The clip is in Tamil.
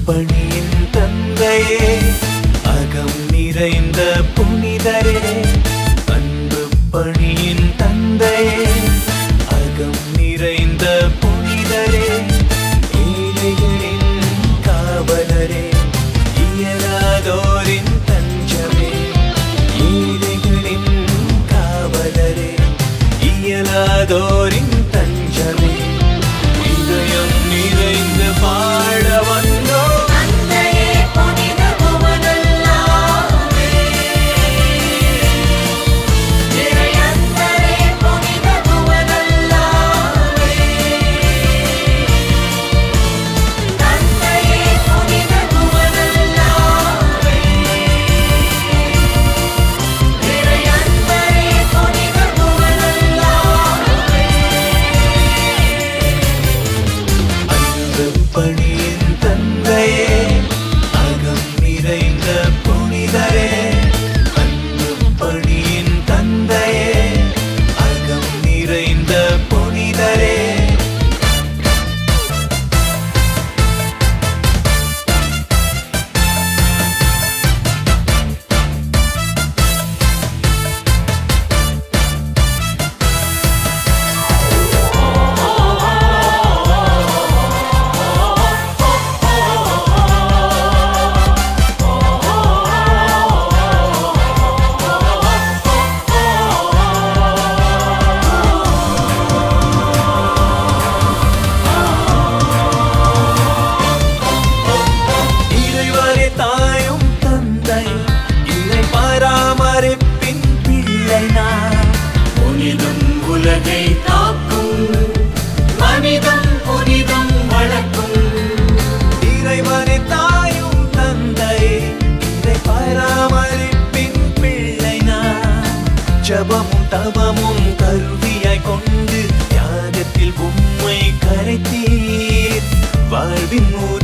பணியின் தந்தையே அகம் நிறைந்த புனிதரே அன்பு பணியின் தந்தையே அகம் நிறைந்த புனிதரே ஏழைகளின் காவலரே இயலாதோரின் தஞ்சமே ஏழைகளின் காவலரே இயலாதோரின் தஞ்சமே இதயம் நிறைந்து பாட வந்தோம் தந்தையே புனித புவனல்லாமே இறையன்பரே புனித புவனல்லாமே தந்தையே புனித புவனல்லாமே இறையன்பரே புனித புவனல்லாமே அன்பு பணியின் தந்தையே அகம் நிறைந்த புனிதரே அன்பு பணியின் தந்தையே அகம் நிறைந்த புனிதரே இறைவரே தாயும் தந்தை இறை பராமரிப்பின் பிள்ளை நான் புனிதம் உலகை காக்கும் மனிதம் புனிதம் வளர்க்கும் இறைவனே தாயும் தந்தை இறை பராமரிப்பின் பிள்ளை நான் ஜபமும் தவமும் கருவியாய் கொண்டு தியாகத்தில் உம்மை கரைத்தீர் வாழ்வின்